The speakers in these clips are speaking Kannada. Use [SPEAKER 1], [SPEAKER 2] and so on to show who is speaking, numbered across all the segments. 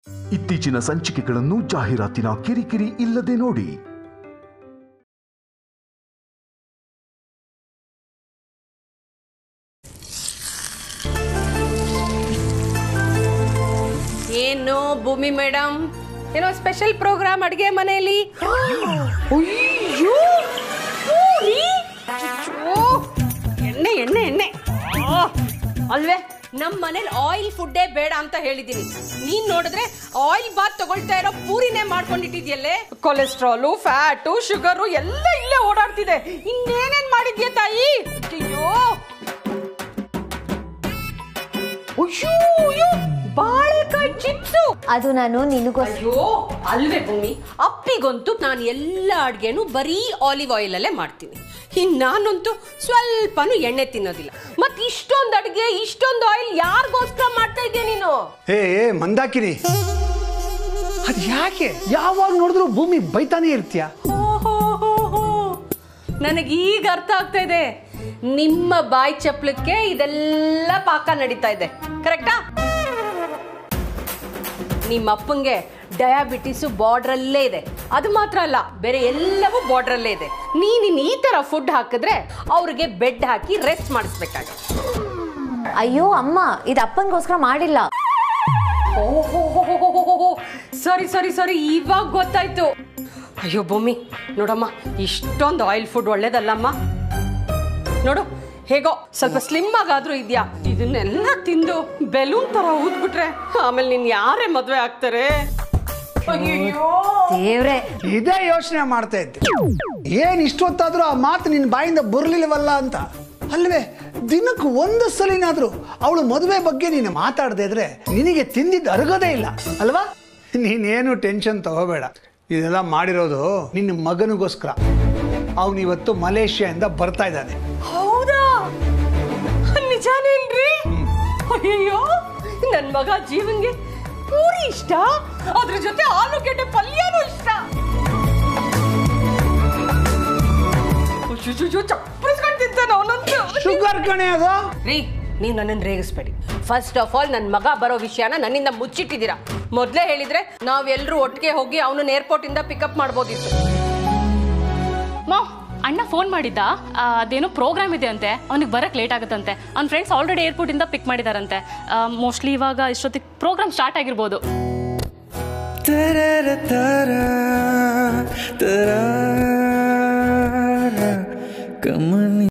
[SPEAKER 1] ಇತ್ತೀಚಿನ ಸಂಚಿಕೆಗಳನ್ನು ಜಾಹೀರಾತಿನ ಕಿರಿಕಿರಿ ಇಲ್ಲದೆ ನೋಡಿ
[SPEAKER 2] ಏನು ಭೂಮಿ ಮೇಡಮ್ ಏನೋ ಸ್ಪೆಷಲ್ ಪ್ರೋಗ್ರಾಮ್ ಅಡಿಗೆ ಮನೆಯಲ್ಲಿ ಅಯ್ಯೋ ಪೂರಿ! ಅಯ್ಯೋ! ಎಣ್ಣೆ ಎಣ್ಣೆ ಎಣ್ಣೆ ಆ, ಅಲ್ವೇ ನಮ್ಮ ಮನೇಲಿ ಆಯಿಲ್ ಫುಡ್ಡೇ ಬೇಡ ಅಂತ ಹೇಳಿದೀನಿ ನೀನ್ ನೋಡಿದ್ರೆ ಆಯಿಲ್ ಬಾತ್ ತಗೊಳ್ತಾ ಇರೋ ಪೂರಿನೇ ಮಾಡ್ಕೊಂಡಿಟ್ಟಿದ್ಯಲ್ಲೇ ಕೊಲೆಸ್ಟ್ರಾಲು ಫ್ಯಾಟು ಶುಗರು ಎಲ್ಲ ಇಲ್ಲೇ ಓಡಾಡ್ತಿದೆ ಇನ್ನೇನೇನ್ ಮಾಡಿದ್ಯಾ ತಾಯಿ ಅಯ್ಯೋ ಅಯ್ಯೋ ಅಯ್ಯೋ ಬಾಳೆಕಾಯಿ ಚಿಪ್ಸು
[SPEAKER 3] ಅದು ನಾನು ನಿನಗೋಸ್ಕರ
[SPEAKER 2] ಅಯ್ಯೋ ಅಲ್ವೇ ಭೂಮಿ ಅಪ್ಪಿಗಂತೂ ನಾನು ಎಲ್ಲ ಅಡ್ಗೆನು ಬರೀ ಆಲಿವ್ ಆಯಿಲ್ ಅಲ್ಲೇ ಮಾಡ್ತೀನಿ ಇನ್ ನಾನಂತೂ ಸ್ವಲ್ಪನೂ ಎಣ್ಣೆ ತಿನ್ನೋದಿಲ್ಲ ಮತ್ ಇಷ್ಟೊಂದು ಅಡ್ಗೆ ಇಷ್ಟೊಂದು ಆಯಿಲ್ ಯಾರಿಗೋಸ್ಕರ ಮಾಡ್ತಾ ಇದೀಯ ನೀನು
[SPEAKER 4] ಏ ಏ ಮಂದಾಕಿನಿ ಅದು ಯಾಕೆ ಯಾವಾಗ ನೋಡಿದ್ರು ಭೂಮಿ ಬೈತಾನೆ ಇರ್ತೀಯ
[SPEAKER 2] ನನಗೆ ಈಗ ಅರ್ಥ ಆಗ್ತಾ ಇದೆ ನಿಮ್ಮ ಬಾಯಿ ಚಪ್ಲಕ್ಕೆ ಇದೆಲ್ಲ ಪಾಕ ನಡೀತಾ ಇದೆ ಕರೆಕ್ಟಾ ನಿಮ್ಮ ಅಪ್ಪಂಗೆ ಡಯಾಬಿಟಿಸು ಬಾರ್ಡ್ರಲ್ಲೇ ಇದೆ ಅದು ಮಾತ್ರ ಅಲ್ಲ ಬೇರೆ ಎಲ್ಲವೂ ಬಾರ್ಡ್ರಲ್ಲೇ ಇದೆ ನೀನಿನ್ ಈ ತರ ಫುಡ್ ಹಾಕಿದ್ರೆ ಅವ್ರಿಗೆ ಬೆಡ್ ಹಾಕಿ ರೆಸ್ಟ್ ಮಾಡಿಸ್ಬೇಕಾಗತ್ತೆ
[SPEAKER 3] ಅಯ್ಯೋ ಅಮ್ಮ ಇದು ಅಪ್ಪನಿಗೋಸ್ಕರ ಮಾಡಿಲ್ಲ
[SPEAKER 2] ಸರಿ ಸರಿ ಸರಿ ಇವಾಗ ಗೊತ್ತಾಯ್ತು ಅಯ್ಯೋ ಭೂಮಿ ನೋಡಮ್ಮ ಇಷ್ಟೊಂದು ಆಯಿಲ್ ಫುಡ್ ಒಳ್ಳೇದಲ್ಲಮ್ಮ ನೋಡು ಹೇಗೋ ಸ್ವಲ್ಪ ಸ್ಲಿಮ್ ಆಗಾದ್ರೂ ಇದೆಯಾ ಇದನ್ನೆಲ್ಲ ತಿಂದು ಬೆಲೂನ್ ತರ ಊದ್ಬಿಟ್ರೆ ಆಮೇಲೆ ನಿನ್ ಯಾರೇ ಮದ್ವೆ ಆಗ್ತಾರೆ ಅಯ್ಯೋ
[SPEAKER 3] ದೇವ್ರೆ
[SPEAKER 4] ಇದೇ ಯೋಚನೆ ಮಾಡ್ತಾ ಇದ್ದೆ ಏನ್ ಇಷ್ಟೊತ್ತಾದ್ರೂ ಆ ಮಾತು ನಿನ್ನ ಬಾಯಿಂದ ಬರಲಿಲ್ಲವಲ್ಲ ಅಂತ ಅಲ್ವೇ ದಿನಕ್ಕೆ ಒಂದು ಸಲಿನಾದ್ರೂ ಅವಳು ಮದುವೆ ಬಗ್ಗೆ ನೀನು ಮಾತಾಡದೇ ಇದ್ರೆ ನಿನಗೆ ತಿಂದಿದ್ದು ಅರಗೋದೇ ಇಲ್ಲ ಅಲ್ವಾ ನೀನೇನು ಟೆನ್ಷನ್ ತಗೋಬೇಡ ಇದೆಲ್ಲ ಮಾಡಿರೋದು ನಿನ್ನ ಮಗನಿಗೋಸ್ಕರ ಅವನು ಇವತ್ತು ಮಲೇಷ್ಯಾದಿಂದ ಬರ್ತಾ ಇದ್ದಾನೆ
[SPEAKER 2] ಹೌದಾ ನಿಜಾನೇನ್ರಿ ಅಯ್ಯೋ ನನ್ ಮಗ ಜೀವನ್ಗೆ ಪೂರಿ ಇಷ್ಟ ಅದ್ರ ಜೊತೆ ಆಲೂಗೆಡ್ಡೆ ಪಲ್ಯನೂ ಇಷ್ಟ ಅಯ್ಯಯ್ಯೋ, ಚಪ್ಪರಿಸ್ಕೊಂಡ್ ತಿಂತಾನೆ ಅವನಂತೂ
[SPEAKER 4] ಶುಗರ್ ಕಣೆ ಅದು
[SPEAKER 2] ರೀ ನೀವು ನನ್ನನ್ನು ರೇಗಿಸ್ಬೇಡಿ ಫಸ್ಟ್ ಆಫ್ ಆಲ್ ನನ್ನ ಮಗ ಬರೋ ವಿಷಯನ ನನ್ನಿಂದ ಮುಚ್ಚಿಟ್ಟಿದ್ದೀರಾ ಮೊದಲೇ ಹೇಳಿದ್ರೆ ನಾವೆಲ್ಲರೂ ಒಟ್ಟಿಗೆ ಹೋಗಿ ಅವನನ್ನ ಏರ್ಪೋರ್ಟ್ ಇಂದ ಪಿಕಪ್ ಮಾಡ್ಬೋದಿತ್ತು
[SPEAKER 5] ಮಾ ಅಣ್ಣ ಫೋನ್ ಮಾಡಿದ್ದ ಆ, ಅದೇನೋ ಪ್ರೋಗ್ರಾಮ್ ಇದೆ ಅಂತೆ ಅವ್ನಿಗೆ ಬರಕ್ ಲೇಟ್ ಆಗುತ್ತಂತೆ ಅವ್ನ ಫ್ರೆಂಡ್ಸ್ ಆಲ್ರೆಡಿ ಏರ್ಪೋರ್ಟ್ ಇಂದ ಪಿಕ್ ಮಾಡಿದಾರಂತೆ ಮೋಸ್ಟ್ಲಿ ಇವಾಗ ಇಷ್ಟೊತ್ತಿಗೆ ಪ್ರೋಗ್ರಾಮ್ ಸ್ಟಾರ್ಟ್ ಆಗಿರ್ಬೋದು
[SPEAKER 6] ತರರ ತರ ತರಾರ ಕಮನಿ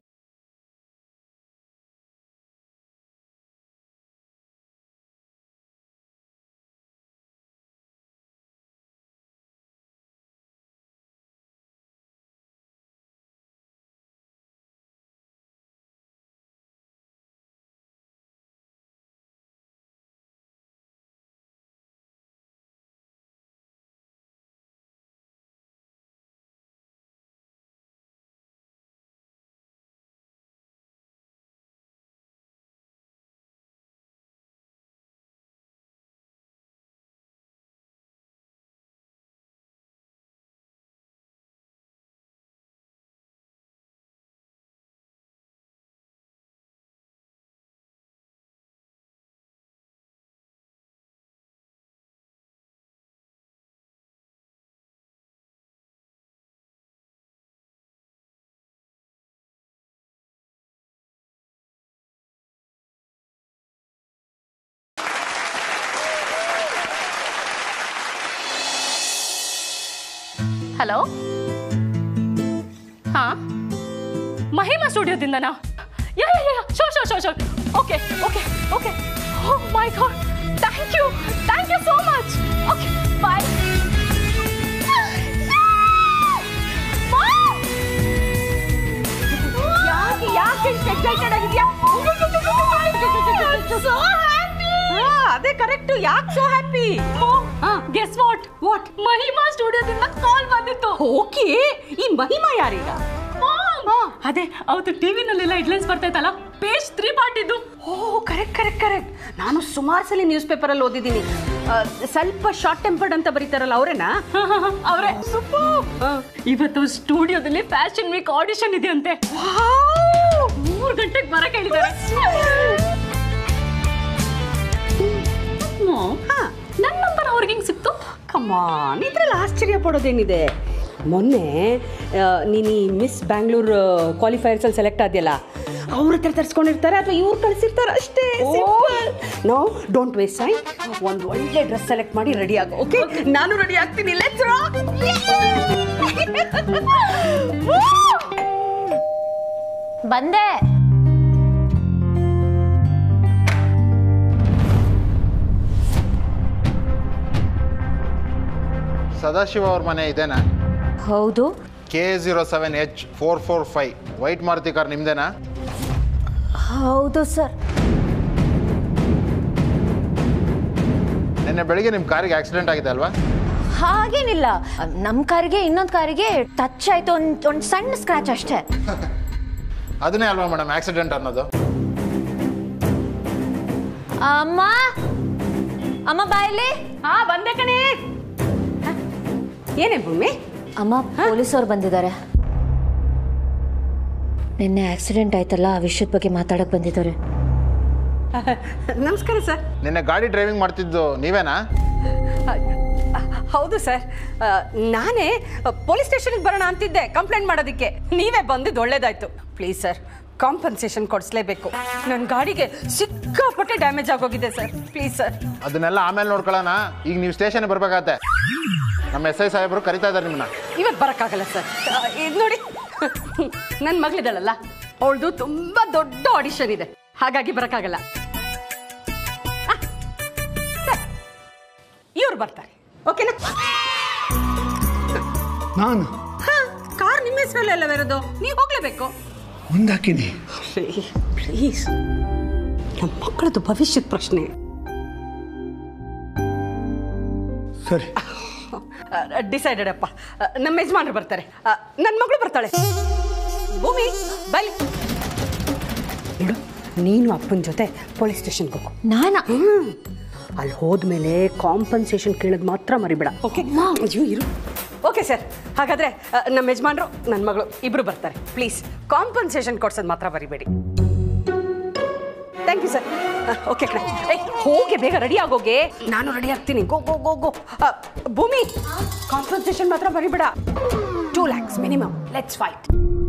[SPEAKER 5] ಹಲೋ ಹಾ ಮಹಿಮಾ ಸ್ಟುಡಿಯೋದಿಂದನಾ yeah yeah yeah show show show show okay okay okay oh my god thank you thank you so much okay bye
[SPEAKER 2] ಯಾಕೆ ಯಾಕೆ ಇಷ್ಟು ಎಕ್ಸೈಟೆಡ್ ಆಗಿದ್ಯಾ
[SPEAKER 5] so happy.
[SPEAKER 2] ಹಾ, ಅದೇ ಕರೆಕ್ಟ್ ಯಾಕೆ so happy
[SPEAKER 5] guess what what Mahima ಸ್ಟುಡಿಯೋದಿಂದ ಕಾಲ್ ಬಂದಿತ್ತು
[SPEAKER 2] ಓಕೆ ಈ ಮಹಿಮಾ ಯಾರೀಗ
[SPEAKER 5] Mom! ಅದೇ ಅವತ್ತು ಟಿವಿನಲ್ಲೆಲ್ಲ ಹೆಡ್ಲೈನ್ಸ್ ಬರ್ತೈತಲ್ಲ ಪೇಜ್ ತ್ರೀ ಪಾರ್ಟಿದ್ದು
[SPEAKER 2] ಓ ಕರೆಕ್ಟ್ ಕರೆಕ್ಟ್ ಕರೆಕ್ಟ್ ನಾನು ಸುಮಾರು ಸಲ ನ್ಯೂಸ್ ಪೇಪರಲ್ಲಿ ಓದಿದ್ದೀನಿ ಆ, ಸ್ವಲ್ಪ ಶಾರ್ಟ್ ಟೆಂಪರ್ಡ್ ಅಂತ ಬರೀತಾರಲ್ಲ ಅವರೇನಾ
[SPEAKER 5] ಅವರೇ ಇವತ್ತು ಸ್ಟುಡಿಯೋದಲ್ಲಿ ಫ್ಯಾಷನ್ ವೀಕ್ ಆಡಿಷನ್ ಇದೆ ಅಂತೆ ಮೂರು ಗಂಟೆಗೆ ಬರಕ್ ಹೇಳಿದ್ದಾರೆ ನನ್ನ ನಂಬರ್ ಅವ್ರಿಗೆ
[SPEAKER 2] ಅಮ್ಮ ನಿದ್ರಲ್ಲಿ ಆಶ್ಚರ್ಯ ಪಡೋದೇನಿದೆ ಮೊನ್ನೆ ಆ, ನೀನು ಈ ಮಿಸ್ ಬ್ಯಾಂಗ್ಳೂರ್ ಕ್ವಾಲಿಫೈಯರ್ಸಲ್ಲಿ ಸೆಲೆಕ್ಟ್ ಆದ್ಯಲ್ಲ ಅವ್ರ ಹತ್ರ ತರಿಸ್ಕೊಂಡಿರ್ತಾರೆ ಅಥವಾ ಇವ್ರು ಕಳಿಸಿರ್ತಾರೆ ಅಷ್ಟೇ ನೋ ಡೋಂಟ್ ವೇಸ್ಟ್ ಟೈಮ್ ಒಂದು ಒಳ್ಳೆ ಡ್ರೆಸ್ ಸೆಲೆಕ್ಟ್ ಮಾಡಿ ರೆಡಿ ಆಗು ಓಕೆ ನಾನು ರೆಡಿ ಆಗ್ತೀನಿ ಲೆಟ್ಸ್ ರಾಕ್
[SPEAKER 3] ಬಂದೆ
[SPEAKER 7] ಸದಾಶಿವ ಅವ್ರ ಮನೆ ಇದೇನಾ
[SPEAKER 3] ಹೌದು
[SPEAKER 7] K zero seven H four four five white Maruti car ನಿಮ್ದೇನಾ
[SPEAKER 3] ಹೌದು ಸರ್
[SPEAKER 7] ನಿನ್ನೆ ಬೆಳಿಗ್ಗೆ ನಿಮ್ಮ ಕಾರಿಗೆ ಆಕ್ಸಿಡೆಂಟ್ ಆಗಿದೆ ಅಲ್ವಾ
[SPEAKER 3] ಹಾಗೇನಿಲ್ಲ ನಮ್ಮ ಕಾರಿಗೆ ಇನ್ನೊಂದು ಕಾರಿಗೆ ಟಚ್ ಆಯ್ತು ಒಂದು ಒಂದು ಸಣ್ಣ ಸ್ಕ್ರಾಚ್ ಅಷ್ಟೇ
[SPEAKER 7] ಅದನ್ನೇ ಅಲ್ವಾ ಮೇಡಮ್ ಆಕ್ಸಿಡೆಂಟ್ ಅನ್ನೋದು
[SPEAKER 3] ಅಮ್ಮ ಅಮ್ಮ ಬಾಯಲ್ಲಿ
[SPEAKER 2] ಹಾ ಬಂದೆ ಕಣೆ ಹ? ಏನೇ ಭೂಮಿ
[SPEAKER 3] ಅಮ್ಮ ಪೊಲೀಸವ್ರು ಬಂದಿದ್ದಾರೆ ನಿನ್ನೆ ಆಕ್ಸಿಡೆಂಟ್ ಆಯ್ತಲ್ಲ ಆ ವಿಷಯದ ಬಗ್ಗೆ ಮಾತಾಡಕ್ ಬಂದಿದ್ದಾರೆ
[SPEAKER 2] ನಮಸ್ಕಾರ ಸರ್
[SPEAKER 7] ನಿನ್ನೆ ಗಾಡಿ ಡ್ರೈವಿಂಗ್ ಮಾಡ್ತಿದ್ದು ನೀವೇನಾ
[SPEAKER 2] ಹೌದು ಸರ್ ಆ, ನಾನೇ ಪೊಲೀಸ್ ಸ್ಟೇಷನ್ಗೆ ಬರೋಣ ಅಂತಿದ್ದೆ ಕಂಪ್ಲೇಂಟ್ ಮಾಡೋದಕ್ಕೆ ನೀವೇ ಬಂದಿದ್ದು ಒಳ್ಳೇದಾಯ್ತು ಪ್ಲೀಸ್ ಸರ್ ಕಾಂಪನ್ಸೇಷನ್ ಕೊಡಿಸ್ಲೇಬೇಕು ನನ್ನ ಗಾಡಿಗೆ ಸಿಕ್ಕಾಪಟ್ಟೆ ಡ್ಯಾಮೇಜ್ ಆಗೋಗಿದೆ ಸರ್ ಪ್ಲೀಸ್ ಸರ್
[SPEAKER 7] ಅದನ್ನೆಲ್ಲ ಆಮೇಲೆ ನೋಡ್ಕೊಳ್ಳೋಣ ಈಗ ನೀವು ಸ್ಟೇಷನ್ಗೆ ಬರ್ಬೇಕಾಗತ್ತೆ ನಮ್ಮ ಎಸ್ ಐ ಸಾಹೇಬರು ಕರಿತಾ ಇದ್ದಾರೆ ನಿಮ್ಮನ್ನ
[SPEAKER 2] ಇವತ್ತು ಬರೋಕ್ಕಾಗಲ್ಲ ಸರ್ ಇದು ನೋಡಿ ನನ್ನ ಮಗಳಿದ್ದಾಳಲ್ಲ ಅವಳದು ತುಂಬ ದೊಡ್ಡ ಆಡಿಷನ್ ಇದೆ ಹಾಗಾಗಿ ಬರೋಕ್ಕಾಗಲ್ಲ ಇವ್ರು ಬರ್ತಾರೆ ಓಕೆನಾ
[SPEAKER 4] ನಾನು
[SPEAKER 2] ಕಾರ್ ನಿಮ್ಮ ಹೆಸರಲ್ಲೆಲ್ಲ ಬರೋದು ನೀವು ಹೋಗ್ಲೇಬೇಕು
[SPEAKER 4] ಮುಂದಾಕಿನಿ
[SPEAKER 2] ಪ್ಲೀಸ್ ನಮ್ಮ ಮಕ್ಕಳದು ಭವಿಷ್ಯದ ಪ್ರಶ್ನೆ
[SPEAKER 4] ಸರಿ
[SPEAKER 2] ಡಿಸೈಡೆಡ್ ಅಪ್ಪ ಆ, ನಮ್ಮ ಯಜಮಾನ್ರು ಬರ್ತಾರೆ ನನ್ನ ಮಗಳು ಬರ್ತಾಳೆ ಭೂಮಿ ಬೈ ನೋಡು ನೀನು ಅಪ್ಪನ ಜೊತೆ ಪೊಲೀಸ್ ಸ್ಟೇಷನ್ಗೆ ಹೋಗು
[SPEAKER 3] ನಾನಾ
[SPEAKER 2] ಹ್ಮ್. ಅಲ್ಲಿ ಹೋದ್ಮೇಲೆ ಕಾಂಪನ್ಸೇಷನ್ ಕೇಳೋದು ಮಾತ್ರ ಮರಿಬೇಡ ಓಕೆ ಅಯ್ಯೋ ಇರು ಓಕೆ ಸರ್ ಹಾಗಾದ್ರೆ ಆ, ನಮ್ಮ ಯಜಮಾನ್ರು ನನ್ನ ಮಗಳು ಇಬ್ರು ಬರ್ತಾರೆ ಪ್ಲೀಸ್ ಕಾಂಪನ್ಸೇಷನ್ ಕೊಡ್ಸೋದು ಮಾತ್ರ ಮರಿಬೇಡಿ ಥ್ಯಾಂಕ್ ಯು ಸರ್ ಓಕೆ ಕಣೆ ಏ ಹೋಗಿ ಬೇಗ ರೆಡಿ ಆಗೋಗೆ ನಾನು ರೆಡಿ ಆಗ್ತೀನಿ ಗೋ ಗೋ ಗೋ ಗೋ ಆ, ಭೂಮಿ ಕಾಂಪನ್ಸೇಷನ್ ಮಾತ್ರ ಮರಿಬೇಡ two lakhs minimum let's fight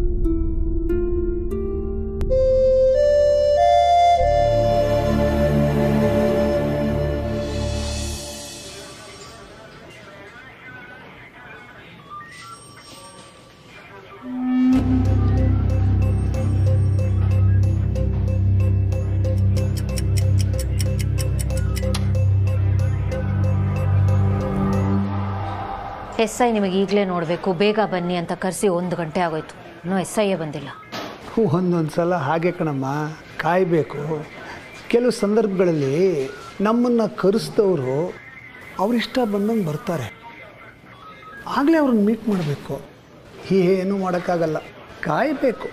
[SPEAKER 3] S I ನಿಮಗೆ ಈಗಲೇ ನೋಡಬೇಕು ಬೇಗ ಬನ್ನಿ ಅಂತ ಕರೆಸಿ ಒಂದು ಗಂಟೆ ಆಗೋಯ್ತು ಇನ್ನೂ ಎಸ್ ಐಯೇ ಬಂದಿಲ್ಲ
[SPEAKER 4] ಒಂದೊಂದು ಸಲ ಹಾಗೆ ಕಣಮ್ಮ ಕಾಯಬೇಕು ಕೆಲವು ಸಂದರ್ಭಗಳಲ್ಲಿ ನಮ್ಮನ್ನು ಕರೆಸಿದವರು ಅವರಿಷ್ಟ ಬಂದಂಗೆ ಬರ್ತಾರೆ ಆಗಲೇ ಅವ್ರನ್ನ ಮೀಟ್ ಮಾಡಬೇಕು ಏನು ಮಾಡೋಕ್ಕಾಗಲ್ಲ ಕಾಯಬೇಕು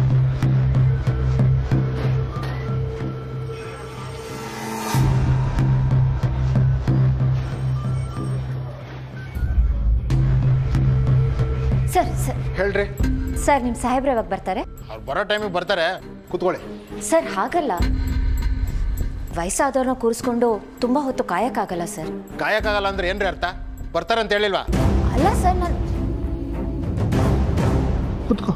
[SPEAKER 3] ಸರ್ ಸರ್
[SPEAKER 7] ಹೇಳ್ರಿ
[SPEAKER 3] ಸರ್ ನಿಮ್ಮ ಸಾಹೇಬ್ರು ಯಾವಾಗ ಬರ್ತಾರೆ
[SPEAKER 7] ಅವ್ರು ಬರೋ ಟೈಮಿಗೆ ಬರ್ತಾರೆ ಕೂತ್ಕೊಳ್ಳಿ
[SPEAKER 3] ಸರ್ ಹಾಗಲ್ಲ ವಯಸ್ಸಾದವ್ರನ್ನ ಕೂರಿಸ್ಕೊಂಡು ತುಂಬ ಹೊತ್ತು ಕಾಯಕ್ಕಾಗಲ್ಲ ಸರ್
[SPEAKER 7] ಕಾಯಕ್ಕಾಗಲ್ಲ ಅಂದ್ರೆ ಏನ್ರಿ ಅರ್ಥ ಬರ್ತಾರೆ ಅಂತ ಹೇಳಿಲ್ವಾ
[SPEAKER 3] ಅಲ್ಲ ಸರ್ ನಾನು
[SPEAKER 4] ಕೂತ್ಕೋ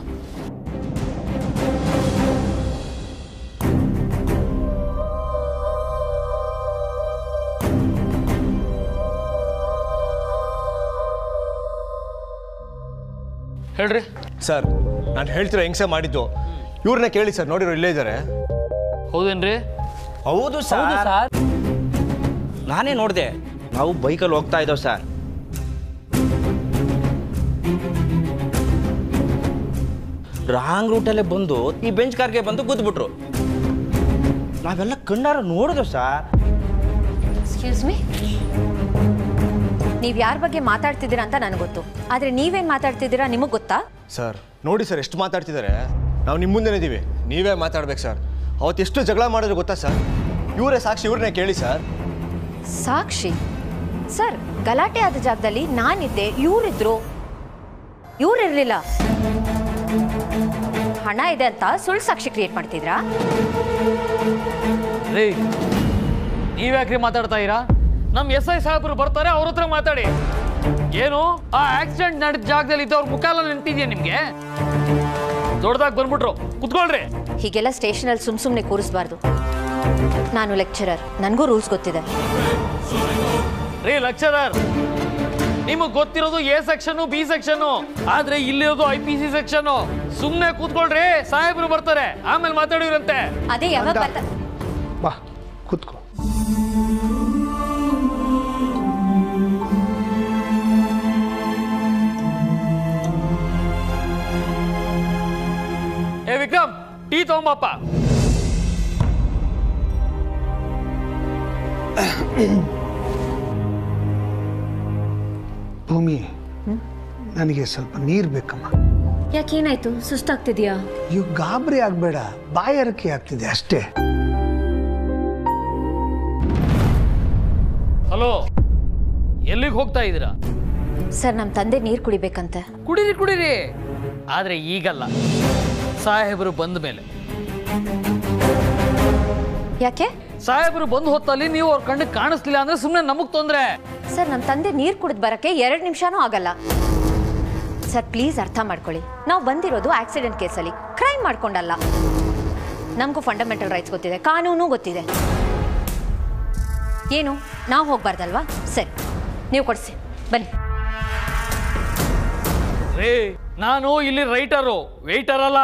[SPEAKER 8] ಹೇಳ್ರಿ
[SPEAKER 9] ಸರ್ ನಾನು ಹೇಳ್ತಿರೋ ಹೆಂಗ್ಸೆ ಮಾಡಿದ್ದು ಇವ್ರನ್ನ ಕೇಳಿ ಸರ್ ನೋಡಿರೋ ಇಲ್ಲೇ ಇದ್ದಾರೆ
[SPEAKER 8] ಹೌದೇನ್ರಿ
[SPEAKER 10] ಹೌದು ಸರ್ ನಾನೇ ನೋಡಿದೆ ನಾವು ಬೈಕಲ್ಲಿ ಹೋಗ್ತಾ ಇದ್ದೋ ಸರ್ ರಾಂಗ್ ರೂಟಲ್ಲೇ ಬಂದು ಈ ಬೆಂಚ್ ಕಾರ್ಗೆ ಬಂದು ಕೂತ್ಬಿಟ್ರು ನಾವೆಲ್ಲ ಕಣ್ಣಾರ ನೋಡಿದ್ವು ಸರ್
[SPEAKER 3] ಎಕ್ಸ್ಕ್ಯೂಸ್ ಮೀ ನೀವು ಯಾರ ಬಗ್ಗೆ ಮಾತಾಡ್ತಿದ್ದೀರಾ ಅಂತ ನನಗೆ ಗೊತ್ತು ಆದರೆ ನೀವೇನು ಮಾತಾಡ್ತಿದ್ದೀರಾ ನಿಮಗೆ ಗೊತ್ತಾ
[SPEAKER 9] ಸರ್ ನೋಡಿ ಸರ್ ಎಷ್ಟು ಮಾತಾಡ್ತಿದ್ದಾರೆ ನಾವು ನಿಮ್ಮ ಮುಂದೆನೇ ಇದ್ದೀವಿ ನೀವೇ ಮಾತಾಡ್ಬೇಕು ಸರ್ ಅವತ್ತು ಎಷ್ಟು ಜಗಳ ಮಾಡಿದ್ರು ಗೊತ್ತಾ ಸರ್ ಇವರೇ ಸಾಕ್ಷಿ ಇವ್ರನ್ನೇ ಕೇಳಿ ಸರ್
[SPEAKER 3] ಸಾಕ್ಷಿ ಸರ್ ಗಲಾಟೆ ಆದ ಜಾಗದಲ್ಲಿ ನಾನಿದ್ದೆ ಇವರಿದ್ರು ಇವ್ರಿರ್ಲಿಲ್ಲ ಹಣ ಇದೆ ಅಂತ ಸುಳ್ಳು ಸಾಕ್ಷಿ ಕ್ರಿಯೇಟ್ ಮಾಡ್ತಿದ್ರಾ
[SPEAKER 8] ರೀ ನೀವ್ಯಾಕ್ರಿ ಮಾತಾಡ್ತಾ ಇರಾ ನಮ್ಮ ಎಸ್ ಐ ಸಾಹೇಬರು ಬರ್ತಾರೆ ಅವ್ರ ಹತ್ರ ಮಾತಾಡಿ ಏನು ಆ ಆಕ್ಸಿಡೆಂಟ್ ನಡೆದ ಜಾಗದಲ್ಲಿ ಇದ್ದವ್ರ ಮುಖ ಎಲ್ಲ ನೆನ್ಪಿದ್ಯಾ ನಿಮ್ಗೆ ದೊಡ್ಡದಾಗಿ ಬಂದ್ಬಿಟ್ರು ಕುತ್ಕೊಳ್ರಿ
[SPEAKER 3] ಹೀಗೆಲ್ಲ ಸ್ಟೇಷನಲ್ಲಿ ಸುಮ್ ಸುಮ್ಮನೆ ಕೂರಿಸ್ಬಾರ್ದು ನಾನು ಲೆಕ್ಚರರ್ ನನಗೂ ರೂಲ್ಸ್ ಗೊತ್ತಿದೆ
[SPEAKER 8] ರೀ ಲೆಕ್ಚರರ್ ನಿಮಗ್ ಗೊತ್ತಿರೋದು ಎ ಸೆಕ್ಷನ್ ಬಿ ಸೆಕ್ಷನ್ ಆದ್ರೆ ಇಲ್ಲಿರೋದು ಐ ಪಿ ಸಿ ಸೆಕ್ಷನ್ ಸುಮ್ನೆ ಕೂತ್ಕೊಳ್ರಿ ಸಾಹೇಬ್ರು ಬರ್ತಾರೆ ಆಮೇಲೆ ಮಾತಾಡಿರಂತೆ
[SPEAKER 3] ಅದೇ ಯಾವಾಗ ಬರ್ತಾ
[SPEAKER 4] ಬಾ ಕೂತ್ಕೋ
[SPEAKER 8] ಏ ವಿಕ್ರಮ್ ಟೀ ತಗೊಂಬಪ್ಪ
[SPEAKER 4] ಭೂಮಿ ನನಗೆ ಸ್ವಲ್ಪ ನೀರು ಬೇಕಮ್ಮ
[SPEAKER 3] ಯಾಕೇನಾಯ್ತು ಸುಸ್ತಾಗ್ತಿದ್ಯಾ
[SPEAKER 4] ಇವು ಗಾಬರಿ ಆಗಬೇಡ ಬಾಯಾರಿಕೆ ಆಗ್ತಿದೆ ಅಷ್ಟೇ
[SPEAKER 8] ಹಲೋ ಎಲ್ಲಿಗೆ ಹೋಗ್ತಾ ಇದ್ದೀರಾ
[SPEAKER 3] ಸರ್ ನಮ್ಮ ತಂದೆ ನೀರು ಕುಡಿಬೇಕಂತೆ
[SPEAKER 8] ಕುಡೀರಿ ಕುಡೀರಿ ಆದ್ರೆ ಈಗಲ್ಲ ಸಾಹೇಬರು ಬಂದ ಮೇಲೆ
[SPEAKER 3] ಯಾಕೆ
[SPEAKER 8] ಸಾಹೇಬರು ಬಂದು ಹೊತ್ತಲ್ಲಿ ನೀವು ಅವ್ರ ಕಣ್ಣು ಕಾಣಿಸ್ಲಿಲ್ಲ ಅಂದ್ರೆ ಸುಮ್ಮನೆ ನಮಗ್ ತೊಂದ್ರೆ
[SPEAKER 3] ಸರ್ ನಮ್ಮ ತಂದೆ ನೀರು ಕುಡಿದ್ ಬರಕ್ಕೆ ಎರಡು ನಿಮಿಷನೂ ಆಗಲ್ಲ ಸರ್ ಪ್ಲೀಸ್ ಅರ್ಥ ಮಾಡ್ಕೊಳ್ಳಿ ನಾವು ಬಂದಿರೋದು ಆಕ್ಸಿಡೆಂಟ್ ಕೇಸಲ್ಲಿ ಕ್ರೈಮ್ ಮಾಡ್ಕೊಂಡಲ್ಲ ನಮಗೂ ಫಂಡಮೆಂಟಲ್ ರೈಟ್ಸ್ ಗೊತ್ತಿದೆ ಕಾನೂನು ಗೊತ್ತಿದೆ ಏನು ನಾವು ಹೋಗ್ಬಾರ್ದಲ್ವಾ ಸರಿ ನೀವು ಕೊಡಿಸಿ ಬನ್ನಿ
[SPEAKER 8] ರೇ ನಾನು ಇಲ್ಲಿ ರೈಟರು ವೇಟರ್ ಅಲ್ಲ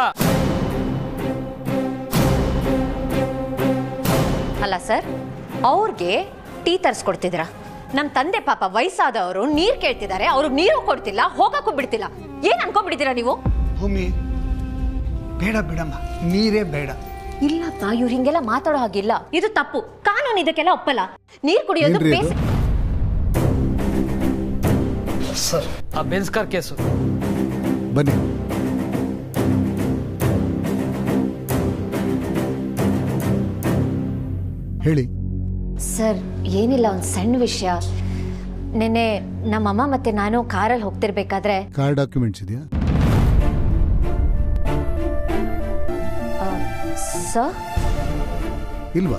[SPEAKER 3] ಅಲ್ಲ ಸರ್ ಅವ್ರಿಗೆ ಟೀ ತರಿಸ್ಕೊಡ್ತಿದ್ದೀರಾ ನಮ್ಮ ತಂದೆ ಪಾಪ ವಯಸ್ಸಾದವರು ನೀರು ಕೇಳ್ತಿದ್ದಾರೆ ಅವ್ರಿಗೆ ನೀರು ಕೊಡ್ತಿಲ್ಲ ಹೋಗಕ್ಕೂ ಬಿಡ್ತಿಲ್ಲ ಏನ್ ಅನ್ಕೊಂಡ್ಬಿಟ್ಟಿದ್ದೀರಾ ನೀವು
[SPEAKER 4] ಭೂಮಿ ಬೇಡ ಬಿಡಮ್ಮ ನೀರೇ ಬೇಡ
[SPEAKER 3] ಇಲ್ಲಪ್ಪ ಇವ್ರು ಹಿಂಗೆಲ್ಲ ಮಾತಾಡೋ ಹಾಗಿಲ್ಲ ಇದು ತಪ್ಪು ಕಾನೂನು ಇದಕ್ಕೆಲ್ಲ ಒಪ್ಪಲ್ಲ ನೀರು ಕುಡಿಯೋದು
[SPEAKER 11] ಏನ್ರಿ ಇದು?
[SPEAKER 3] ಬೇಸ್
[SPEAKER 4] ಸರ್
[SPEAKER 8] ಆ ಬೆನ್ಸ್ಕಾರ್ ಕೇಸು
[SPEAKER 11] ಬನ್ನಿ ಹೇಳಿ
[SPEAKER 3] ಸರ್ ಏನಿಲ್ಲ ಒಂದು ಸಣ್ಣ ವಿಷಯ ನೆನ್ನೆ ನಮ್ಮಮ್ಮ ಮತ್ತೆ ನಾನು ಕಾರಲ್ಲಿ ಹೋಗ್ತಿರ್ಬೇಕಾದ್ರೆ
[SPEAKER 11] ಕಾರ್ ಡಾಕ್ಯುಮೆಂಟ್ಸ್ ಇದೆಯಾ
[SPEAKER 3] ಸರ್
[SPEAKER 11] ಇಲ್ವಾ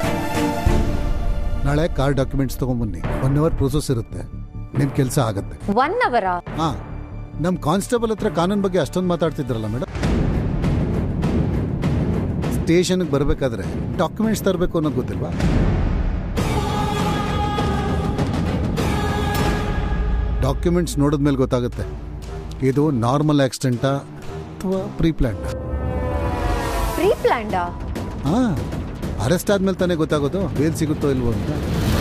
[SPEAKER 11] ನಾಳೆ ಕಾರ್ ಡಾಕ್ಯುಮೆಂಟ್ಸ್ ತಗೊಂಬನ್ನಿ ಒನ್ ಅವರ್ ಪ್ರೊಸೆಸ್ ಇರುತ್ತೆ ನಿಮ್ಮ ಕೆಲಸ ಆಗತ್ತೆ
[SPEAKER 3] ಒನ್ ಅವರ
[SPEAKER 11] ಹಾ ನಮ್ಮ ಕಾನ್ಸ್ಟೇಬಲ್ ಹತ್ರ ಕಾನೂನು ಬಗ್ಗೆ ಅಷ್ಟೊಂದು ಮಾತಾಡ್ತಿದ್ರಲ್ಲ ಮೇಡಮ್ ಸ್ಟೇಷನ್ಗೆ ಬರಬೇಕಾದ್ರೆ ಡಾಕ್ಯುಮೆಂಟ್ಸ್ ತರಬೇಕು ಅನ್ನೋದು ಗೊತ್ತಿಲ್ವಾ ಡಾಕ್ಯುಮೆಂಟ್ಸ್ ನೋಡಿದ್ಮೇಲೆ ಗೊತ್ತಾಗುತ್ತೆ ಇದು ನಾರ್ಮಲ್ ಆಕ್ಸಿಡೆಂಟಾ ಅಥವಾ ಪ್ರೀ ಪ್ಲ್ಯಾಂಡ್
[SPEAKER 3] ಪ್ರೀ ಪ್ಲಾನ್ಡಾ
[SPEAKER 11] ಹಾಂ ಅರೆಸ್ಟ್ ಆದ್ಮೇಲೆ ತಾನೇ ಗೊತ್ತಾಗೋದು ಬೇಲ್ ಸಿಗುತ್ತೋ ಇಲ್ವೋ ಅಂತ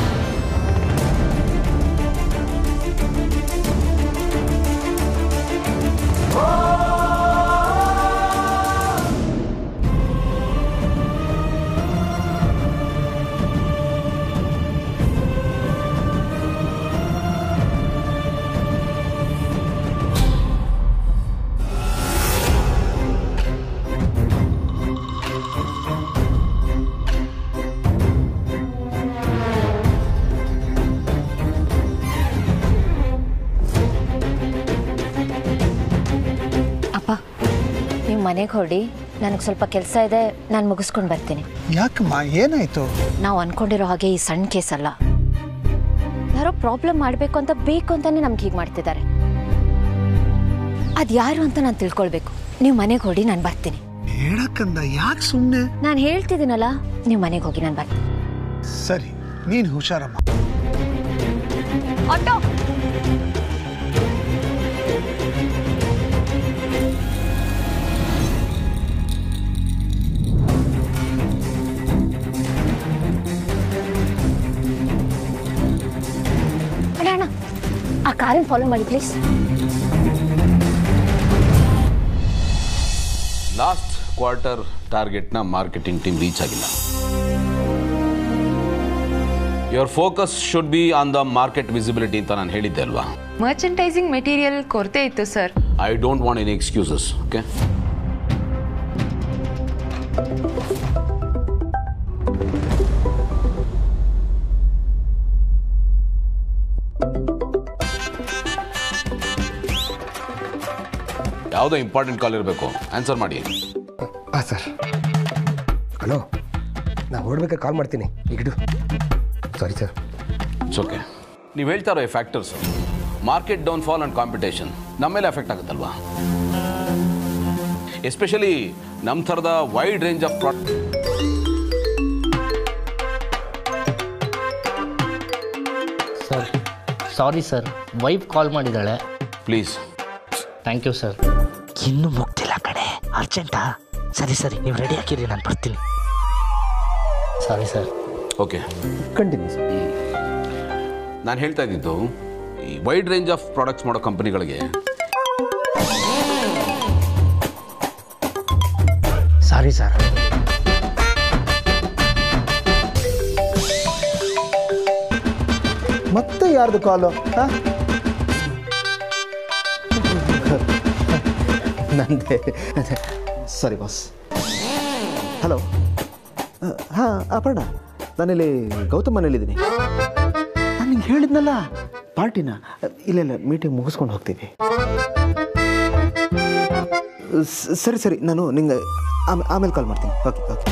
[SPEAKER 3] ಅಪ್ಪ ನೀವು ಮನೆಗೆ ಹೊರಡಿ ನನಗೆ ಸ್ವಲ್ಪ ಕೆಲಸ ಇದೆ ನಾನು ಮುಗಿಸ್ಕೊಂಡು ಬರ್ತೀನಿ
[SPEAKER 4] ಯಾಕಮ್ಮ ಏನಾಯ್ತು
[SPEAKER 3] ನಾವು ಅನ್ಕೊಂಡಿರೋ ಹಾಗೆ ಈ ಸಣ್ಣ ಕೇಸ್ ಅಲ್ಲ ಯಾರೋ ಪ್ರಾಬ್ಲಮ್ ಮಾಡಬೇಕು ಅಂತ ಬೇಕು ಅಂತಾನೆ ನಮ್ಗೆ ಹೀಗೆ ಮಾಡ್ತಿದ್ದಾರೆ ಅದು ಯಾರು ಅಂತ ನಾನು ತಿಳ್ಕೊಳ್ಬೇಕು ನೀವು ಮನೆಗೆ ಹೊಡಿ ನಾನು ಬರ್ತೀನಿ
[SPEAKER 4] ಹೇಳಕ್ಕಂದ ಯಾಕೆ ಸುಮ್ಮನೆ
[SPEAKER 3] ನಾನು ಹೇಳ್ತಿದ್ದೀನಲ್ಲ ನೀವು ಮನೆಗೆ ಹೋಗಿ ನಾನು ಬರ್ತೀನಿ
[SPEAKER 4] ಸರಿ ನೀನು ಹುಷಾರಮ್ಮ
[SPEAKER 3] ಆಟೋ ಅಣ್ಣ ಅಣ್ಣ ಆ ಕಾರನ್ನು ಫಾಲೋ ಮಾಡಿ ಪ್ಲೀಸ್
[SPEAKER 12] ಲಾಸ್ಟ್ ಕ್ವಾರ್ಟರ್ ಟಾರ್ಗೆಟ್ನ ಮಾರ್ಕೆಟಿಂಗ್ ಟೀಮ್ ರೀಚ್ ಆಗಿಲ್ಲ your focus should be on the market visibility ಅಂತ ನಾನು ಹೇಳಿದ್ದೆ ಅಲ್ವಾ
[SPEAKER 13] ಮರ್ಚೆಂಟೈಸಿಂಗ್ ಮೆಟೀರಿಯಲ್ ಕೊರತೆ ಇತ್ತು sir
[SPEAKER 12] I don't want any excuses okay ಯಾವುದೋ ಇಂಪಾರ್ಟೆಂಟ್ ಕಾಲ್ ಇರಬೇಕು ಆನ್ಸರ್ ಮಾಡಿ
[SPEAKER 14] ಹಾಂ ಸರ್ ಹಲೋ ನಾ ಹೊರಡ್ಬೇಕಾದ್ರೆ ಕಾಲ್ ಮಾಡ್ತೀನಿ ಈಗ ಸಾರಿ ಸರ್
[SPEAKER 12] ಇಟ್ಸ್ ಓಕೆ ನೀವು ಹೇಳ್ತಾ ಇರೋ ಈ factors market downfall and competition ನಮ್ಮ ಮೇಲೆ ಎಫೆಕ್ಟ್ ಆಗುತ್ತಲ್ವಾ ಎಸ್ಪೆಷಲಿ ನಮ್ಮ ಥರದ wide range of product
[SPEAKER 14] sir sorry sir wife call ಮಾಡಿದ್ದಾಳೆ
[SPEAKER 12] ಪ್ಲೀಸ್
[SPEAKER 14] ಥ್ಯಾಂಕ್ ಯು ಸರ್ ಇನ್ನೂ ಮುಗ್ದಿಲ್ಲ ಕಡೆ ಅರ್ಜೆಂಟಾ ಸರಿ ಸರಿ ನೀವು ರೆಡಿ ಹಾಕಿರಿ ನಾನು ಬರ್ತೀನಿ ಸಾರಿ ಸರ್
[SPEAKER 12] ಓಕೆ
[SPEAKER 9] ಕಂಟಿನ್ಯೂ
[SPEAKER 12] ನಾನು ಹೇಳ್ತಾ ಇದ್ದಿದ್ದು ಈ ವೈಡ್ ರೇಂಜ್ ಆಫ್ ಪ್ರಾಡಕ್ಟ್ಸ್ ಮಾಡೋ ಕಂಪನಿಗಳಿಗೆ
[SPEAKER 14] ಸಾರಿ ಸರ್
[SPEAKER 9] ಮತ್ತೆ ಯಾರ್ದು ಕಾಲು ನಂದೆ ಸಾರಿ ಬಾಸ್ ಹಲೋ ಹಾಂ ಅಪರ್ಣ ನಾನಿಲ್ಲಿ ಗೌತಮ್ ಮನೇಲಿದ್ದೀನಿ ನಾನು ನಿಂಗೆ ಹೇಳಿದ್ನಲ್ಲ ಪಾರ್ಟಿನ ಇಲ್ಲ ಇಲ್ಲ ಮೀಟಿಂಗ್ ಮುಗಿಸ್ಕೊಂಡು ಹೋಗ್ತೀವಿ ಸ- ಸರಿ ಸರಿ ನಾನು ನಿಂಗೆ ಆಮೇಲೆ ಆಮೇಲೆ ಕಾಲ್ ಮಾಡ್ತೀನಿ ಓಕೆ ಓಕೆ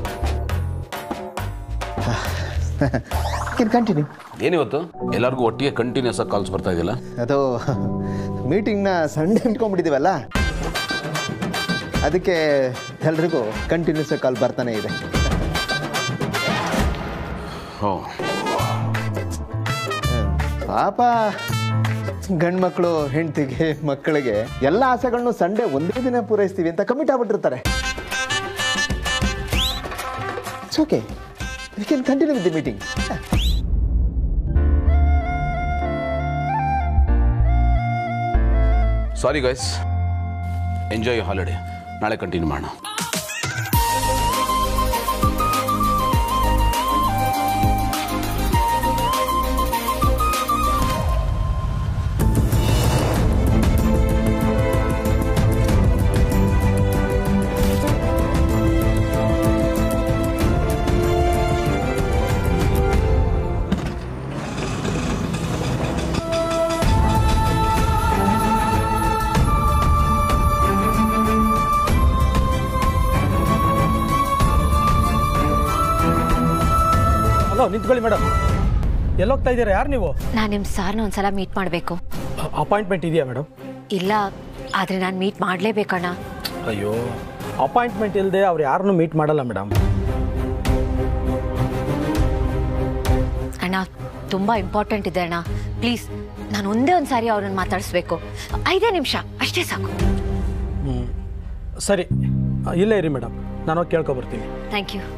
[SPEAKER 9] ಕೆನ್ ಕಂಟಿನ್ಯೂ
[SPEAKER 12] ಏನಿವತ್ತು ಎಲ್ಲರಿಗೂ ಒಟ್ಟಿಗೆ ಕಂಟಿನ್ಯೂಸ್ ಆಗಿ ಕಾಲ್ಸ್ ಬರ್ತಾ ಇದೆಯಲ್ಲ
[SPEAKER 9] ಅದು ಮೀಟಿಂಗ್ನ ಸಂಡೇ ಇಟ್ಕೊಂಡ್ಬಿಟ್ಟಿದ್ದೀವಲ್ಲ ಅದಕ್ಕೆ ಎಲ್ರಿಗೂ ಕಂಟಿನ್ಯೂಸ್ ಕಾಲ್ ಬರ್ತಾನೆ ಇದೆ
[SPEAKER 12] ಓ
[SPEAKER 9] ಪಾಪ ಗಂಡು ಮಕ್ಕಳು ಹೆಂಡತಿಗೆ ಮಕ್ಕಳಿಗೆ ಎಲ್ಲ ಆಸೆಗಳನ್ನು ಸಂಡೇ ಒಂದೇ ದಿನ ಪೂರೈಸ್ತೀವಿ ಅಂತ ಕಮಿಟ್ ಆಗ್ಬಿಟ್ಟಿರ್ತಾರೆ okay we can continue with the meeting
[SPEAKER 12] sorry guys enjoy holiday ನಾಳೆ ಕಂಟಿನ್ಯೂ ಮಾಡೋಣ
[SPEAKER 15] ಹಲೋ ನಿಂತ್ಕೊಳ್ಳಿ ಮೇಡಮ್ ಎಲ್ಲೋಗ್ತಾ ಇದ್ದೀರಾ ಯಾರು ನೀವು
[SPEAKER 3] ನಾನು ನಿಮ್ಮ ಸಾರ್ನ ಒಂದ್ಸಲ ಮೀಟ್ ಮಾಡಬೇಕು
[SPEAKER 15] ಅಪಾಯಿಂಟ್ಮೆಂಟ್ ಇದೆಯಾ ಮೇಡಮ್
[SPEAKER 3] ಇಲ್ಲ ಆದರೆ ನಾನು ಮೀಟ್ ಮಾಡಲೇಬೇಕಣ್ಣ
[SPEAKER 15] ಅಯ್ಯೋ ಅಪಾಯಿಂಟ್ಮೆಂಟ್ ಇಲ್ಲದೆ ಅವ್ರು ಯಾರನ್ನೂ ಮೀಟ್ ಮಾಡಲ್ಲ ಮೇಡಮ್
[SPEAKER 3] ಅಣ್ಣ ತುಂಬ ಇಂಪಾರ್ಟೆಂಟ್ ಇದೆ ಅಣ್ಣ ಪ್ಲೀಸ್ ನಾನು ಒಂದೇ ಒಂದು ಸಾರಿ ಅವ್ರನ್ನ ಮಾತಾಡಿಸ್ಬೇಕು ಐದೇ ನಿಮಿಷ ಅಷ್ಟೇ ಸಾಕು
[SPEAKER 15] ಹ್ಞೂ ಸರಿ ಇಲ್ಲೇ ಇರಿ ಮೇಡಮ್ ನಾನು ಹೋಗಿ ಕೇಳ್ಕೊಬರ್ತೀನಿ
[SPEAKER 3] ಥ್ಯಾಂಕ್ ಯು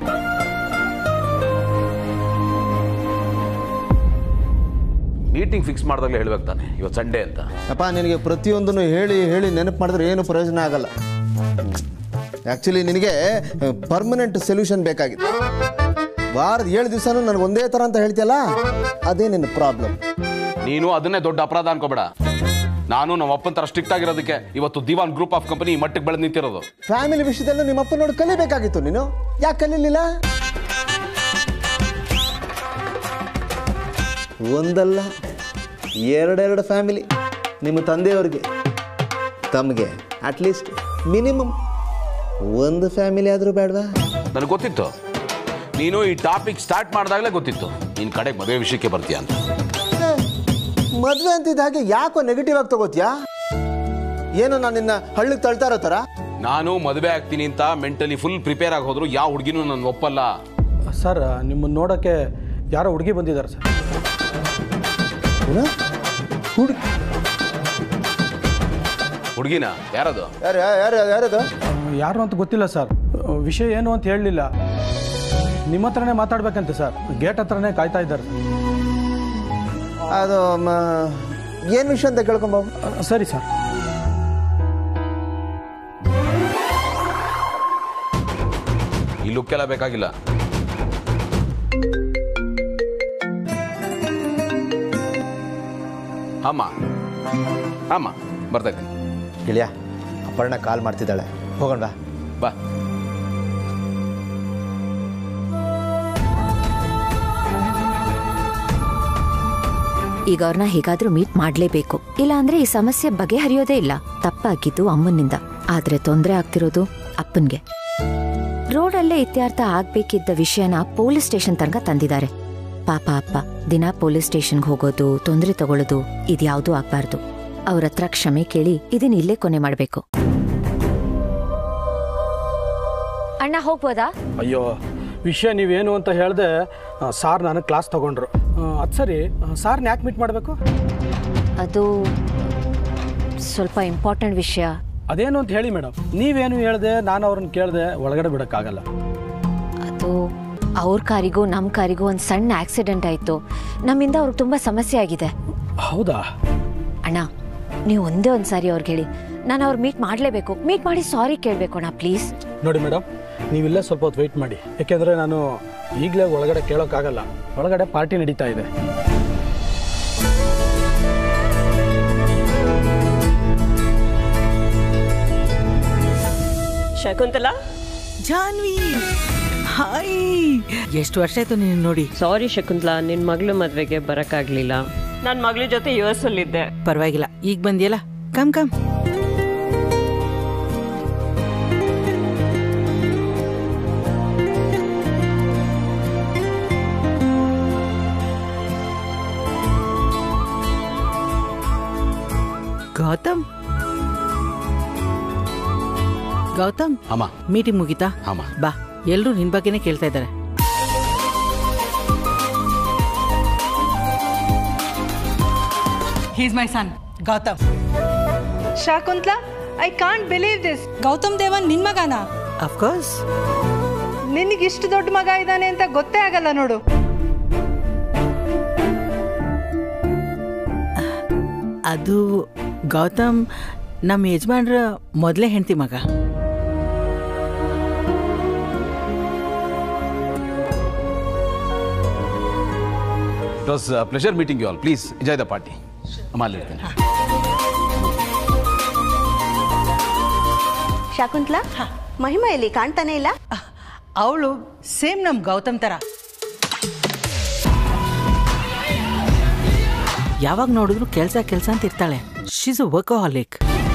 [SPEAKER 12] ಮೀಟಿಂಗ್ ಫಿಕ್ಸ್ ಮಾಡಿದಾಗಲೇ ಹೇಳ್ಬೇಕು ತಾನೆ ಇವತ್ತು ಸಂಡೇ ಅಂತ
[SPEAKER 9] ಅಪ್ಪ ನಿನಗೆ ಪ್ರತಿಯೊಂದನ್ನು ಹೇಳಿ ಹೇಳಿ ನೆನಪು ಮಾಡಿದ್ರೆ ಏನು ಪ್ರಯೋಜನ ಆಗಲ್ಲ ಆ್ಯಕ್ಚುಲಿ ನಿನಗೆ ಪರ್ಮನೆಂಟ್ ಸೊಲ್ಯೂಷನ್ ಬೇಕಾಗಿದೆ ವಾರದ ಏಳು ದಿವಸನೂ ನನಗೆ ಒಂದೇ ಥರ ಅಂತ ಹೇಳ್ತೀಯಲ್ಲ ಅದೇ ನಿನ್ನ ಪ್ರಾಬ್ಲಮ್
[SPEAKER 12] ನೀನು ಅದನ್ನೇ ದೊಡ್ಡ ಅಪರಾಧ ಅನ್ಕೋಬೇಡ ನಾನು ನಮ್ಮ ಅಪ್ಪನ ಥರ ಸ್ಟ್ರಿಕ್ಟ್ ಆಗಿರೋದಕ್ಕೆ ಇವತ್ತು ದಿವಾನ್ ಗ್ರೂಪ್ ಆಫ್ ಕಂಪನಿ ಈ ಮಟ್ಟಕ್ಕೆ ಬೆಳೆದು ನಿಂತಿರೋದು
[SPEAKER 9] ಫ್ಯಾಮಿಲಿ ವಿಷಯದಲ್ಲೂ ನಿಮ್ಮ ಅಪ್ಪ ನೋಡಿ ಕಲಿಬೇಕಾಗಿತ್ತು ನೀನು ಯಾಕೆ ಕಲೀಲಿಲ್ಲ ಒಂದಲ್ಲ ಎರಡೆರಡು ಫ್ಯಾಮಿಲಿ ನಿಮ್ಮ ತಂದೆಯವ್ರಿಗೆ ತಮಗೆ ಅಟ್ಲೀಸ್ಟ್ ಮಿನಿಮಮ್ ಒಂದು ಫ್ಯಾಮಿಲಿ ಆದರೂ ಬೇಡವಾ
[SPEAKER 12] ನನಗೆ ಗೊತ್ತಿತ್ತು ನೀನು ಈ ಟಾಪಿಕ್ ಸ್ಟಾರ್ಟ್ ಮಾಡಿದಾಗಲೇ ಗೊತ್ತಿತ್ತು ನಿನ್ನ ಕಡೆಗೆ ಮದುವೆ ವಿಷಯಕ್ಕೆ ಬರ್ತೀಯ ಅಂತ
[SPEAKER 9] ಮದುವೆ ಅಂತಿದ್ದ ಹಾಗೆ ಯಾಕೋ ನೆಗೆಟಿವ್ ಆಗಿ ತಗೋತೀಯಾ ಏನೋ ನಾನು ನಿನ್ನ ಹಳ್ಳಿಗೆ ತಳ್ತಾ ಇರೋ ಥರ
[SPEAKER 12] ನಾನು ಮದುವೆ ಆಗ್ತೀನಿ ಅಂತ ಮೆಂಟಲಿ ಫುಲ್ ಪ್ರಿಪೇರ್ ಆಗಿ ಹೋದ್ರು ಯಾವ ಹುಡುಗಿನೂ ನನ್ನ ಒಪ್ಪಲ್ಲ
[SPEAKER 15] ಸರ್ ನಿಮ್ಮನ್ನು ನೋಡೋಕ್ಕೆ ಯಾರೋ ಹುಡುಗಿ ಬಂದಿದ್ದಾರೆ ಸರ್
[SPEAKER 12] ಹುಡುಗಿನ ಯಾರದು
[SPEAKER 9] ಯಾರು ಯಾರು ಯಾರದು
[SPEAKER 15] ಯಾರು ಅಂತ ಗೊತ್ತಿಲ್ಲ ಸರ್ ವಿಷಯ ಏನು ಅಂತ ಹೇಳಲಿಲ್ಲ ನಿಮ್ಮ ಹತ್ರನೇ ಮಾತಾಡ್ಬೇಕಂತೆ ಸರ್ ಗೇಟ್ ಹತ್ರನೇ ಕಾಯ್ತಾ ಇದ್ದಾರೆ
[SPEAKER 9] ಅದು ಏನು ವಿಷಯ ಅಂತ ಕೇಳ್ಕೊಂಬಾವು
[SPEAKER 15] ಸರಿ ಸರ್
[SPEAKER 12] ಈ ಲುಕ್ ಎಲ್ಲ ಬೇಕಾಗಿಲ್ಲ ಅಮ್ಮ ಅಮ್ಮ ಬರ್ತಾ ಇದ್ದೀನಿ
[SPEAKER 9] ಗೆಳೆಯ ಅಪರ್ಣ ಕಾಲ್ ಮಾಡ್ತಿದ್ದಾಳೆ ಹೋಗೋಣ
[SPEAKER 12] ಬಾ
[SPEAKER 3] ಈಗ ಅವ್ರನ್ನ ಹೇಗಾದ್ರೂ ಮೀಟ್ ಮಾಡಲೇಬೇಕು ಇಲ್ಲಾಂದ್ರೆ ಈ ಸಮಸ್ಯೆ ಬಗೆಹರಿಯೋದೇ ಇಲ್ಲ ತಪ್ಪಾಗಿದ್ದು ಅಮ್ಮನಿಂದ ಆದ್ರೆ ತೊಂದರೆ ಆಗ್ತಿರೋದು ಅಪ್ಪನ್ಗೆ ರೋಡಲ್ಲೇ ಇತ್ಯರ್ಥ ಆಗ್ಬೇಕಿದ್ದ ವಿಷಯನ ಪೊಲೀಸ್ ಸ್ಟೇಷನ್ ತನಕ ತಂದಿದ್ದಾರೆ ಪಾಪ ಅಪ್ಪ ದಿನ ಪೊಲೀಸ್ ಸ್ಟೇಷನ್ಗೆ ಹೋಗೋದು ತೊಂದರೆ ತಗೊಳ್ಳೋದು ಇದ್ಯಾವುದೂ ಆಗ್ಬಾರ್ದು ಅವ್ರ ಹತ್ರ ಕ್ಷಮೆ ಕೇಳಿ ಇದನ್ನ ಇಲ್ಲೇ ಕೊನೆ ಮಾಡಬೇಕು ಅಣ್ಣ ಹೋಗ್ಬೋದಾ
[SPEAKER 15] ಅಯ್ಯೋ ವಿಷಯ ನೀವೇನು ಅಂತ ಹೇಳಿದೆ ಸಾರ್ ನನಗೆ ಕ್ಲಾಸ್ ತಗೊಂಡ್ರು ಅದು ಸರಿ ಸಾರ್ನ ಯಾಕೆ ಮೀಟ್ ಮಾಡಬೇಕು
[SPEAKER 3] ಅದು ಸ್ವಲ್ಪ ಇಂಪಾರ್ಟೆಂಟ್ ವಿಷಯ
[SPEAKER 15] ಅದೇನು ಅಂತ ಹೇಳಿ ಮೇಡಮ್ ನೀವೇನು ಹೇಳಿದೆ ನಾನು ಅವ್ರನ್ನ ಕೇಳಿದೆ ಒಳಗಡೆ ಬಿಡೋಕ್ಕಾಗಲ್ಲ
[SPEAKER 3] ಅದು ಅವ್ರ ಕಾರಿಗೂ ನಮ್ಮ ಕಾರಿಗೂ ಒಂದು ಸಣ್ಣ ಆಕ್ಸಿಡೆಂಟ್ ಆಯಿತು ನಮ್ಮಿಂದ ಅವ್ರಿಗೆ ತುಂಬ ಸಮಸ್ಯೆ ಆಗಿದೆ
[SPEAKER 15] ಹೌದಾ
[SPEAKER 3] ಅಣ್ಣ ನೀವು ಒಂದೇ ಒಂದು ಸಾರಿ ಅವ್ರಿಗೆ ಹೇಳಿ ನಾನು ಅವ್ರು ಮೀಟ್ ಮಾಡಲೇಬೇಕು ಮೀಟ್ ಮಾಡಿ ಸಾರಿ ಕೇಳಬೇಕು ಅಣ್ಣ ಪ್ಲೀಸ್
[SPEAKER 15] ನೋಡಿ ಮೇಡಮ್ ನೀವಿಲ್ಲೇ ಸ್ವಲ್ಪ ಹೊತ್ತು ವೆಯ್ಟ್ ಮಾಡಿ ಯಾಕೆಂದರೆ ನಾನು ಈಗಲೇ ಒಳಗಡೆ ಕೇಳೋಕ್ಕಾಗಲ್ಲ ಒಳಗಡೆ ಪಾರ್ಟಿ ನಡೀತಾ ಇದೆ
[SPEAKER 16] ಶಕುಂತಲಾ ಜಾನ್ವಿ ಹಾಯ್ ಎಷ್ಟು ವರ್ಷ ಆಯ್ತು ನೀನು ನೋಡಿ
[SPEAKER 17] ಸಾರಿ ಶಕುಂತಲಾ ನಿನ್ನ ಮಗಳು ಮದುವೆಗೆ ಬರೋಕ್ಕಾಗಲಿಲ್ಲ ನನ್ನ ಮಗಳ ಜೊತೆ ಯು ಎಸ್ ಅಲ್ಲಿದ್ದೆ
[SPEAKER 16] ಪರವಾಗಿಲ್ಲ ಈಗ ಬಂದಿಯಲ್ಲ ಕಮ್ ಕಮ್ ಗೌತಮ್ ಗೌತಮ್
[SPEAKER 12] ಅಮ್ಮ
[SPEAKER 16] ಮೀಟಿಂಗ್ ಮುಗೀತಾ
[SPEAKER 12] ಅಮ್ಮ
[SPEAKER 16] ಬಾ ಎಲ್ಲರೂ ನಿನ್ ಬಗ್ಗೆನೇ ಕೇಳ್ತಾ ಇದ್ದಾರೆ
[SPEAKER 18] He's my son, Gautam. Shakuntla, I can't believe this. Gautam Devan ನಿನ್ ಮಗನ
[SPEAKER 16] ಅಫ್ಕೋರ್ಸ್
[SPEAKER 18] ನಿನಗೆ ಇಷ್ಟು ದೊಡ್ಡ ಮಗ ಇದ್ದಾನೆ ಅಂತ ಗೊತ್ತೇ ಆಗಲ್ಲ ನೋಡು
[SPEAKER 16] ಅದು ಗೌತಮ್ ನಮ್ಮ ಯಜಮಾನ್ರ ಮೊದಲೇ ಹೆಂಡತಿ ಮಗ
[SPEAKER 12] it was pleasure meeting you all please enjoy the party ಅಮ್ಮ ಅಲ್ಲಿರ್ತೇನೆ
[SPEAKER 19] ಶಾಕುಂತ್ಲಾ ಮಹಿಮಾ ಎಲ್ಲಿ ಕಾಣ್ತಾನೆ ಇಲ್ಲ
[SPEAKER 18] ಅವಳು ಸೇಮ್ ನಮ್ ಗೌತಮ್ ತರ
[SPEAKER 16] ಯಾವಾಗ ನೋಡಿದ್ರು ಕೆಲಸ ಕೆಲಸ ಅಂತ ಇರ್ತಾಳೆ ಶೀಸ್ ಅ ವರ್ಕೋಹಾಲಿಕ್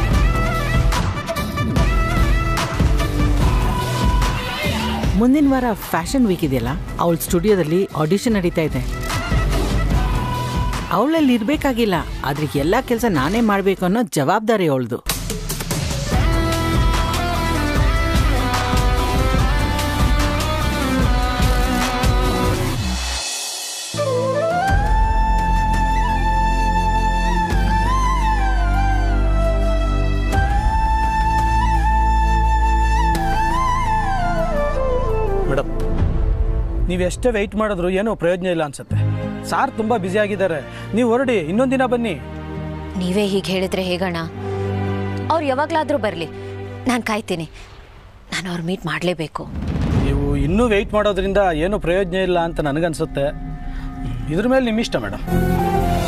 [SPEAKER 16] ಮುಂದಿನ ವಾರ ಫ್ಯಾಷನ್ ವೀಕ್ ಇದೆಯಲ್ಲ ಅವಳ ಸ್ಟುಡಿಯೋದಲ್ಲಿ ಆಡಿಷನ್ ನಡೀತಾ ಇದೆ ಅವಳಲ್ಲಿ ಇರಬೇಕಾಗಿಲ್ಲ ಆದ್ರೆ ಎಲ್ಲ ಕೆಲಸ ನಾನೇ ಮಾಡಬೇಕು ಅನ್ನೋ ಜವಾಬ್ದಾರಿ ಅವಳದು
[SPEAKER 15] ಮೇಡಮ್ ನೀವು ಎಷ್ಟೇ ವೆಯ್ಟ್ ಮಾಡಿದ್ರು ಏನೂ ಪ್ರಯೋಜನ ಇಲ್ಲ ಅನ್ಸುತ್ತೆ ಸಾರ್ ತುಂಬ ಬ್ಯುಸಿ ಆಗಿದ್ದಾರೆ ನೀವು ಹೊರಡಿ ಇನ್ನೊಂದು ದಿನ ಬನ್ನಿ
[SPEAKER 3] ನೀವೇ ಹೀಗೆ ಹೇಳಿದ್ರೆ ಹೇಗಣ್ಣ ಅವ್ರು ಯಾವಾಗಲಾದರೂ ಬರಲಿ ನಾನು ಕಾಯ್ತೀನಿ ನಾನು ಅವ್ರು ಮೀಟ್ ಮಾಡಲೇಬೇಕು
[SPEAKER 15] ನೀವು ಇನ್ನೂ ವೆಯ್ಟ್ ಮಾಡೋದ್ರಿಂದ ಏನೂ ಪ್ರಯೋಜನ ಇಲ್ಲ ಅಂತ ನನಗನ್ಸುತ್ತೆ ಇದ್ರ ಮೇಲೆ ನಿಮ್ಮ ಇಷ್ಟ ಮೇಡಮ್